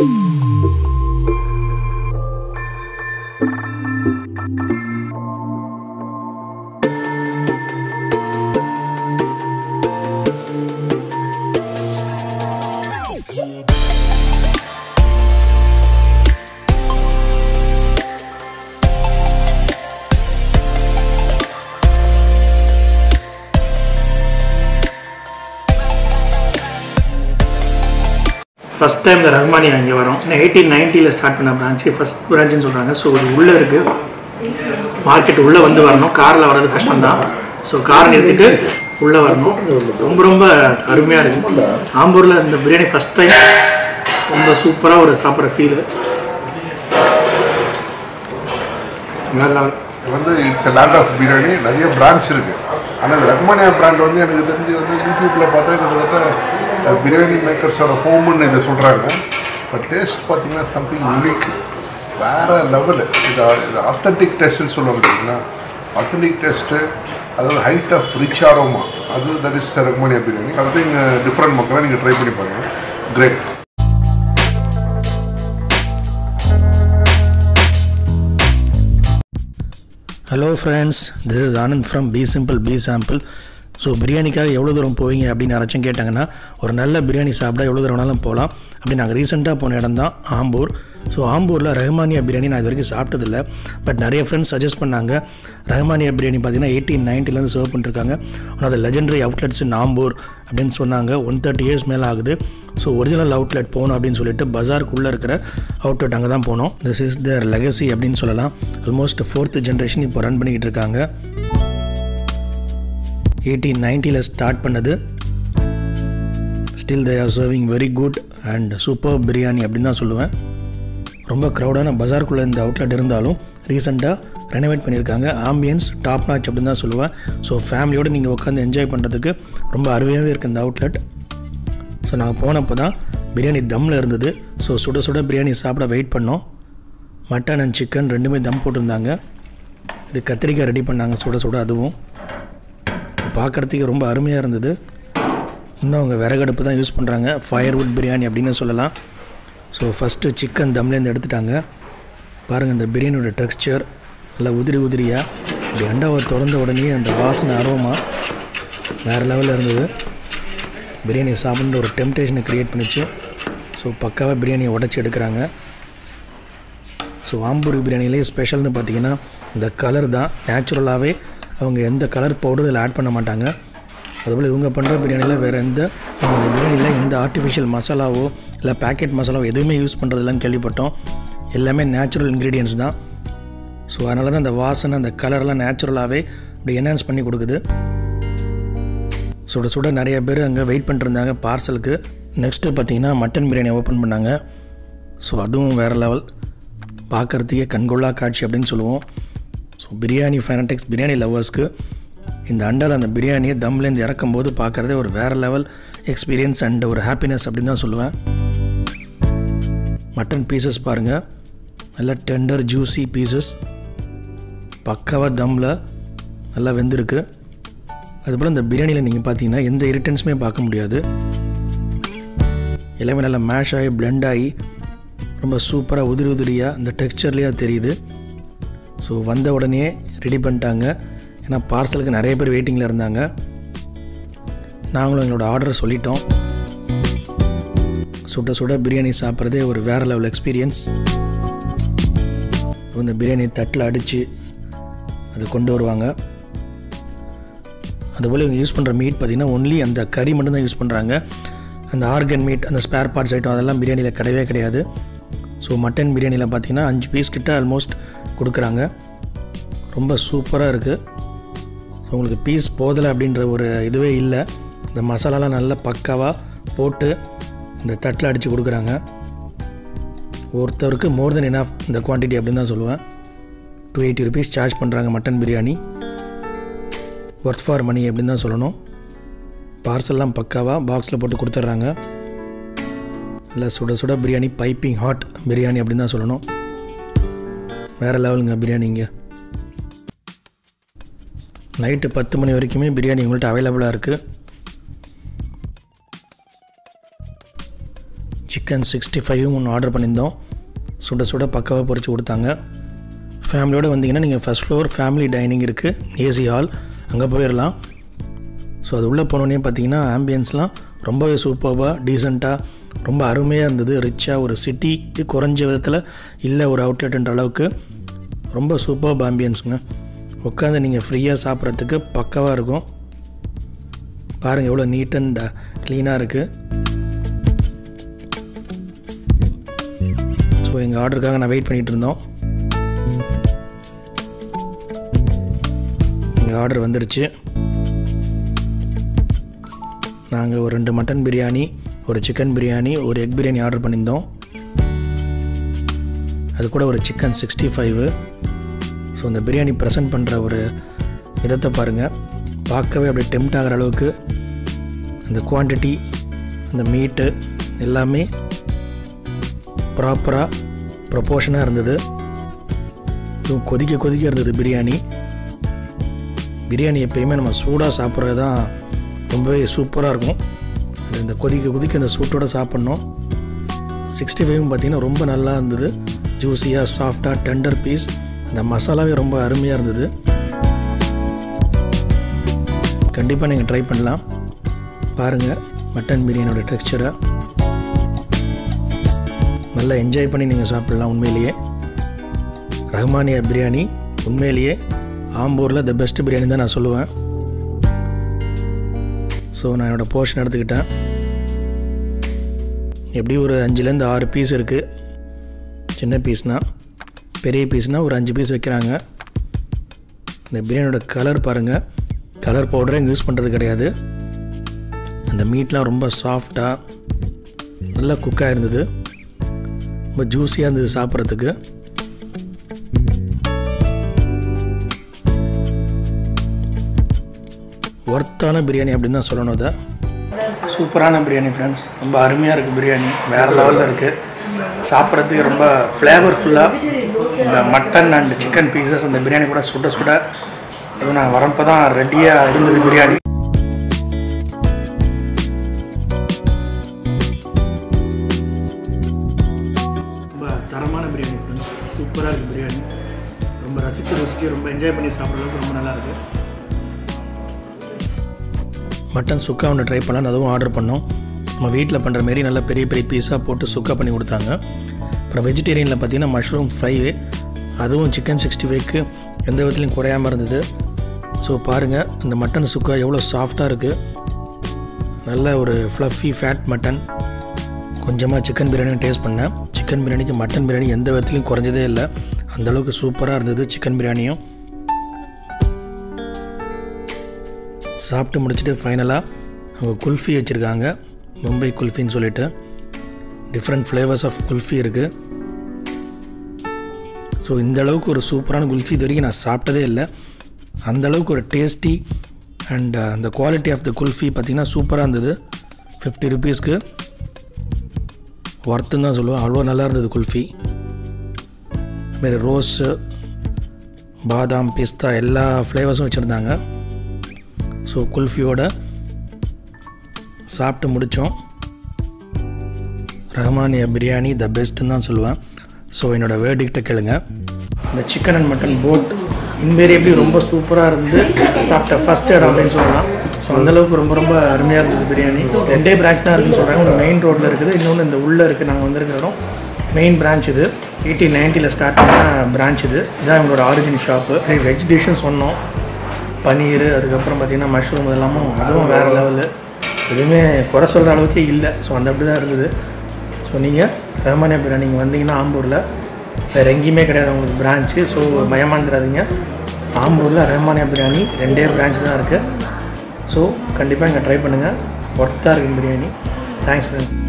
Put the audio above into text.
first time இந்த ரஹ்மானியா இங்கே வரும் எயிட்டீன் நைன்ட்டியில் ஸ்டார்ட் பண்ண பிரான்ச்சு ஃபஸ்ட் பிரான்ச்சுன்னு சொல்கிறாங்க ஸோ இது உள்ளே இருக்குது மார்க்கெட் உள்ளே வந்து வரணும் காரில் வர்றது கஷ்டம்தான் ஸோ காரை நிறுத்திட்டு உள்ளே வரணும் ரொம்ப ரொம்ப அருமையாக இருக்குது ஆம்பூரில் இந்த பிரியாணி ஃபஸ்ட் டைம் ரொம்ப சூப்பராக ஒரு சாப்பிட்ற ஃபீலு வேறு லெவல் இது வந்து it's a land of biryani நிறைய பிரான்ச் இருக்கு ஆனால் இந்த ரஹ்மானியா பிராண்ட் வந்து எனக்கு தெரிஞ்சு வந்து யூடியூப்ல பார்த்தா கிட்டத்தட்ட பிரியாணி மேக்கர்ஸோட ஹோம்னு இதை சொல்கிறாங்க பட் டேஸ்ட் பார்த்தீங்கன்னா சம்திங் யூனிக் வேற லெவல் இது இது ஆத்தென்டிக் டேஸ்ட்னு சொல்லுவாங்க பார்த்தீங்கன்னா ஆத்தென்டிக் டேஸ்ட்டு அதாவது ஹைட் ஆஃப் ரிச் ஆரோமா அது that is Rahmania biryani something different மக்களை நீங்கள் ட்ரை பண்ணி பாருங்கள் great hello friends this is Anand from be simple be sample so பிரியாணிக்காக எவ்வளோ தூரம் போவீங்க அப்படின்னு யாராச்சும் கேட்டாங்கன்னா ஒரு நல்ல பிரியாணி சாப்பிட எவ்வளோ தூரம் வேணாலும் போகலாம் அப்படி நாங்கள் ரீசெண்டாக போன இடம் தான் ஆம்பூர் ஸோ ஆம்பூரில் ரஹ்மானியா பிரியாணி நான் இது வரைக்கும் சாப்பிட்டதில்ல பட் நிறைய ஃப்ரெண்ட்ஸ் சஜஸ்ட் பண்ணாங்க ரஹ்மானியா பிரியாணி பார்த்தீங்கன்னா எயிட்டீன் நைன்ட்டிலேருந்து சர்வ் பண்ணிருக்காங்க one of the legendary outlets in Ambur அப்படின்னு சொன்னாங்க ஒன் தேர்ட்டி இயர்ஸ் மேலே ஆகுது ஸோ ஒரிஜினல் அவுட்லெட் போகணும் அப்படின்னு சொல்லிட்டு பஜாருக்குள்ளே இருக்கிற அவுட்லெட் அங்கே தான் போனோம் திஸ் இஸ் தேர் லெகசி அப்படின்னு சொல்லலாம் ஆல்மோஸ்ட் ஃபோர்த் ஜென்ரேஷன் இப்போ ரன் பண்ணிக்கிட்டு இருக்காங்க எயிட்டீன் நைன்ட்டியில் ஸ்டார்ட் பண்ணது still they are serving very good and super biryani அப்படின்னு தான் சொல்லுவேன் ரொம்ப க்ரௌடான பஜாருக்குள்ளே இந்த அவுட்லெட் இருந்தாலும் ரீசெண்டாக ரெனோவேட் பண்ணியிருக்காங்க ஆம்பியன்ஸ் டாப் நாச் அப்படின்னு தான் சொல்லுவேன் ஸோ ஃபேமிலியோடு நீங்கள் உட்காந்து என்ஜாய் பண்ணுறதுக்கு ரொம்ப அருமையாகவே இருக்குது இந்த அவுட்லெட் ஸோ நாங்கள் போனப்போ தான் பிரியாணி தம்மில் இருந்தது ஸோ சுட சுட பிரியாணி சாப்பிட வெயிட் பண்ணோம் மட்டன் அண்ட் சிக்கன் ரெண்டுமே தம் போட்டிருந்தாங்க இது கத்திரிக்காய் ரெடி பண்ணாங்க சுட சுட அதுவும் பார்க்குறதுக்கு ரொம்ப அருமையாக இருந்தது இன்னும் அவங்க விறகடுப்பு தான் யூஸ் பண்ணுறாங்க ஃபயர்வுட் பிரியாணி அப்படின்னு சொல்லலாம் ஸோ ஃபஸ்ட்டு சிக்கன் தம்லேருந்து எடுத்துட்டாங்க பாருங்கள் இந்த பிரியாணியோட டெக்ஸ்சர் நல்லா உதிரி உதிரியாக இப்படி அண்டாவை திறந்த உடனே அந்த வாசனை அரோமா வேறு லெவலில் இருந்தது பிரியாணி சாப்பிட்ற ஒரு டெம்டேஷனை க்ரியேட் பண்ணிச்சு ஸோ பக்காவாக பிரியாணியை உடச்சி எடுக்கிறாங்க ஸோ ஆம்பூர் பிரியாணிலே ஸ்பெஷல்னு பார்த்தீங்கன்னா இந்த கலர் தான் நேச்சுரலாகவே அவங்க எந்த கலர் பவுடர் இதில் ஆட் பண்ண மாட்டாங்க அதுபோல் இவங்க பண்ணுற பிரியாணியில் வேறு எந்த அவங்க இந்த பிரியாணியில் எந்த ஆர்டிஃபிஷியல் மசாலாவோ இல்லை பேக்கெட் மசாலாவோ எதுவுமே யூஸ் பண்ணுறதில்லன்னு கேள்விப்பட்டோம் எல்லாமே நேச்சுரல் இன்க்ரீடியன்ஸ் தான் ஸோ அதனால தான் அந்த வாசனை அந்த கலர்லாம் நேச்சுரலாகவே இப்படி என்ஹான்ஸ் பண்ணி கொடுக்குது சுட சுட நிறைய பேர் அங்கே வெயிட் பண்ணிருந்தாங்க பார்சலுக்கு நெக்ஸ்ட்டு பார்த்தீங்கன்னா மட்டன் பிரியாணி ஓப்பன் பண்ணாங்க ஸோ அதுவும் வேறு லெவல் பார்க்குறதுக்கே கண்கொள்ளா காட்சி அப்படின்னு சொல்லுவோம் ஸோ பிரியாணி ஃபேனட்டிக்ஸ் பிரியாணி லவ்வர்ஸ்க்கு இந்த அண்டால் அந்த பிரியாணியை தம்லேருந்து இறக்கும் போது பார்க்குறதே ஒரு வேறு லெவல் எக்ஸ்பீரியன்ஸ் அண்ட் ஒரு ஹாப்பினஸ் அப்படின்னு தான் சொல்லுவேன் மட்டன் பீசஸ் பாருங்கள் நல்லா டெண்டர் ஜூஸி பீசஸ் பக்காவாக தம்மில் நல்லா வெந்திருக்கு அதுபோல் இந்த பிரியாணியில் நீங்கள் பார்த்தீங்கன்னா எந்த இரிட்டன்ஸுமே பார்க்க முடியாது எல்லாமே நல்லா மேஷ் ஆகி பிளெண்ட் ஆகி ரொம்ப சூப்பராக உதிரி உதிரியாக இந்த டெக்ஸ்சர்லேயே தெரியுது ஸோ வந்த உடனே ரெடி பண்ணிட்டாங்க ஏன்னா பார்சலுக்கு நிறைய பேர் வெயிட்டிங்கில் இருந்தாங்க நாங்களும் எங்களோட ஆர்டரை சொல்லிட்டோம் சுட சுட பிரியாணி சாப்பிட்றதே ஒரு வேறு லெவல் எக்ஸ்பீரியன்ஸ் இந்த பிரியாணி தட்டில் அடித்து அதை கொண்டு வருவாங்க அதுபோல் இவங்க யூஸ் பண்ணுற மீட் பார்த்திங்கன்னா ஒன்லி அந்த கறி மட்டும்தான் யூஸ் பண்ணுறாங்க அந்த ஆர்கன் மீட் அந்த ஸ்பேர் பார்ட்ஸ் ஐட்டம் அதெல்லாம் பிரியாணியில் கிடையவே கிடையாது ஸோ மட்டன் பிரியாணியில் பார்த்தீங்கன்னா அஞ்சு பீஸ் கிட்ட ஆல்மோஸ்ட் கொடுக்குறாங்க ரொம்ப சூப்பராக இருக்குது ஸோ உங்களுக்கு பீஸ் போதலை அப்படின்ற ஒரு இதுவே இல்லை இந்த மசாலாலாம் நல்லா பக்காவாக போட்டு இந்த தட்டில் அடித்து கொடுக்குறாங்க ஒருத்தருக்கு மோர் தென் எனாஃப் இந்த குவான்டிட்டி அப்படின்னு தான் சொல்லுவேன் டூ எயிட்டி ருபீஸ் சார்ஜ் பண்ணுறாங்க mutton biryani worth for money அப்படின்னு தான் சொல்லணும் பார்சல்லாம் பக்காவாக பாக்ஸில் போட்டு கொடுத்துட்றாங்க இல்லை சுட சுட பிரியாணி பைப்பிங் ஹாட் பிரியாணி அப்படின்னு தான் சொல்லணும் வேறு லெவலுங்க பிரியாணிங்க நைட்டு பத்து மணி வரைக்குமே பிரியாணி உங்கள்கிட்ட அவைலபிளாக இருக்குது சிக்கன் சிக்கன் சிக்ஸ்டி ஃபைவும் ஒன்று ஆர்டர் பண்ணியிருந்தோம் சுட சுட பக்காவாக பொரிச்சு கொடுத்தாங்க ஃபேமிலியோடு வந்தீங்கன்னா நீங்கள் ஃபஸ்ட் ஃப்ளோர் ஃபேமிலி டைனிங் இருக்குது ஏசி ஹால் அங்கே போயிடலாம் ஸோ அது உள்ளே போனோடனே பார்த்தீங்கன்னா ஆம்பியன்ஸ்லாம் ரொம்பவே சூப்பராக டீசெண்டாக ரொம்ப அருமையாக இருந்தது ரிச்சாக ஒரு சிட்டிக்கு குறைஞ்ச விதத்தில் இல்லை ஒரு அவுட்லெட்ன்ற அளவுக்கு ரொம்ப சூப்பர் ஆம்பியன்ஸுங்க உட்காந்து நீங்கள் ஃப்ரீயாக சாப்பிட்றதுக்கு பக்கவாக இருக்கும் பாருங்கள் எவ்வளோ நீட் அண்ட் க்ளீனாக இருக்குது ஸோ எங்கள் ஆர்டருக்காக நான் வெயிட் பண்ணிகிட்டு இருந்தோம் எங்கள் ஆர்டர் வந்துடுச்சு நாங்கள் ஒரு ரெண்டு மட்டன் பிரியாணி ஒரு சிக்கன் பிரியாணி ஒரு எக் பிரியாணி ஆர்டர் பண்ணியிருந்தோம் அது கூட ஒரு சிக்கன் சிக்ஸ்டி ஃபைவு ஸோ இந்த பிரியாணி ப்ரெசென்ட் பண்ணுற ஒரு விதத்தை பாருங்கள் பார்க்கவே அப்படியே டெம்ட் ஆகிற அளவுக்கு அந்த குவான்டிட்டி அந்த மீட்டு எல்லாமே ப்ராப்பராக ப்ரொப்போர்ஷனாக இருந்தது இதுவும் கொதிக்க கொதிக்க இருந்தது பிரியாணி பிரியாணி எப்பயுமே நம்ம சூடாக சாப்பிட்றது தான் ரொம்பவே சூப்பராக இருக்கும் அது இந்த கொதிக்க கொதிக்க அந்த சூட்டோட சாப்பிட்ணும் சிக்ஸ்டி ஃபைவும் பார்த்திங்கன்னா ரொம்ப நல்லா இருந்தது ஜூஸியாக சாஃப்டாக டெண்டர் பீஸ் அந்த மசாலாவே ரொம்ப அருமையாக இருந்தது கண்டிப்பாக நீங்கள் ட்ரை பண்ணலாம் பாருங்கள் மட்டன் பிரியாணியோட டெக்ஸ்சரை நல்லா என்ஜாய் பண்ணி நீங்கள் சாப்பிட்லாம் உண்மையிலேயே ரஹ்மானியா பிரியாணி உண்மையிலேயே ஆம்பூரில் த பெஸ்ட் பிரியாணி தான் நான் சொல்லுவேன் ஸோ நான் என்னோடய போர்ஷன் எடுத்துக்கிட்டேன் எப்படி ஒரு அஞ்சுலேருந்து ஆறு பீஸ் இருக்குது சின்ன பீஸ்னால் பெரிய பீஸ்னால் ஒரு அஞ்சு பீஸ் வைக்கிறாங்க இந்த பிரியாணியோட கலர் பாருங்கள் கலர் பவுடரே யூஸ் பண்ணுறது கிடையாது அந்த மீட்லாம் ரொம்ப சாஃப்டாக நல்லா குக்காக இருந்தது ரொம்ப ஜூஸியாக இருந்தது சாப்பிட்றதுக்கு ஒர்த்தான பிரியாணி அப்படின்னு தான் சொல்லணும் அதை சூப்பரான பிரியாணி ஃப்ரெண்ட்ஸ் ரொம்ப அருமையாக இருக்குது பிரியாணி வேறு லெவலில் இருக்குது சாப்பிட்றதுக்கு ரொம்ப ஃப்ளேவர்ஃபுல்லாக இந்த மட்டன் அண்ட் சிக்கன் பீசஸ் அந்த பிரியாணி கூட சுட சுட அதுவும் நான் வரப்போ தான் ரெடியாக இருந்தது பிரியாணி ரொம்ப தரமான பிரியாணி ஃப்ரெண்ட்ஸ் சூப்பராக இருக்குது பிரியாணி ரொம்ப ரசித்து ருசித்து ரொம்ப என்ஜாய் பண்ணி சாப்பிட்ற அளவுக்கு ரொம்ப நல்லா இருக்குது மட்டன் சுக்கா ஒன்று ட்ரை பண்ணலாம் அதுவும் ஆர்டர் பண்ணோம் நம்ம வீட்டில் பண்ணுற மாரி நல்லா பெரிய பெரிய பீஸாக போட்டு சுக்கா பண்ணி கொடுத்தாங்க அப்புறம் வெஜிடேரியனில் பார்த்தீங்கன்னா மஷ்ரூம் ஃப்ரை அதுவும் சிக்கன் சிக்ஸ்டி ஃபைவ்க்கு எந்த விதத்துலையும் குறையாமல் இருந்தது ஸோ பாருங்கள் இந்த மட்டன் சுக்கா எவ்வளோ சாஃப்டாக இருக்குது நல்ல ஒரு ஃப்ளஃபி ஃபேட் மட்டன் கொஞ்சமாக சிக்கன் பிரியாணி டேஸ்ட் பண்ணேன் சிக்கன் பிரியாணிக்கு மட்டன் பிரியாணி எந்த விதத்துலையும் குறைஞ்சதே இல்லை அந்தளவுக்கு சூப்பராக இருந்தது சிக்கன் பிரியாணியும் சாப்பிட்டு முடிச்சுட்டு ஃபைனலாக அவங்க குல்ஃபி வச்சுருக்காங்க மும்பை குல்ஃபின்னு சொல்லிட்டு டிஃப்ரெண்ட் ஃப்ளேவர்ஸ் ஆஃப் குல்ஃபி இருக்குது ஸோ இந்த அளவுக்கு ஒரு சூப்பரான குல்ஃபி இது வரைக்கும் நான் சாப்பிட்டதே இல்லை அந்த அளவுக்கு ஒரு டேஸ்டி அண்ட் அந்த குவாலிட்டி ஆஃப் த குல்ஃபி பார்த்திங்கன்னா சூப்பராக இருந்தது ஃபிஃப்டி ருபீஸ்க்கு ஒர்த்துன்னு தான் சொல்லுவேன் அவ்வளோ நல்லா இருந்தது குல்ஃபி அதுமாரி ரோஸு பாதாம் பிஸ்தா எல்லா ஃப்ளேவர்ஸும் வச்சுருந்தாங்க ஸோ குல்ஃபியோட சாப்பிட்டு முடித்தோம் ரஹ்மானியா பிரியாணி த பெஸ்ட்டுன்னு தான் சொல்லுவேன் ஸோ என்னோடய வேர்டிக்டை கேளுங்க இந்த chicken and mutton both invariably ரொம்ப சூப்பராக இருந்து சாப்பிட்ட ஃபஸ்ட் இடம் அப்படின்னு சொல்லலாம் ஸோ அந்தளவுக்கு ரொம்ப ரொம்ப அருமையாக இருந்தது பிரியாணி ரெண்டே பிரான்ச் தான் இருக்குன்னு சொல்கிறாங்க ஒன்று மெயின் ரோட்டில் இருக்குது இன்னொன்று இந்த உள்ளே இருக்குது நாங்கள் வந்திருக்கிற இடம் மெயின் பிரான்ச் இது எயிட்டீன் நைன்ட்டியில் ஸ்டார்ட் பண்ண பிரான்ச் இது இதான் எங்களோட ஆரிஜின் ஷாப்பு வெஜ் டிஷ்ஷும் சொன்னோம் பன்னீர் அதுக்கப்புறம் பார்த்திங்கன்னா மஷ்ரூம் இதெல்லாமும் அதுவும் வேறு லெவலு எதுவுமே குறை சொல்கிற அளவுக்கே இல்லை ஸோ அந்த அப்படி தான் இருந்தது ஸோ நீங்கள் ரஹ்மானியா பிரியாணி நீங்கள் வந்தீங்கன்னா ஆம்பூரில் வேறு எங்கேயுமே கிடையாது உங்களுக்கு பிரான்ச்சு ஸோ பயமாந்துடாதீங்க ஆம்பூரில் ரஹ்மானியா பிரியாணி ரெண்டே பிரான்ச் தான் இருக்குது ஸோ கண்டிப்பாக இங்கே ட்ரை பண்ணுங்கள் ஒர்த்தாக இருக்குது பிரியாணி தேங்க்ஸ் ஃப்ரெண்ட்ஸ்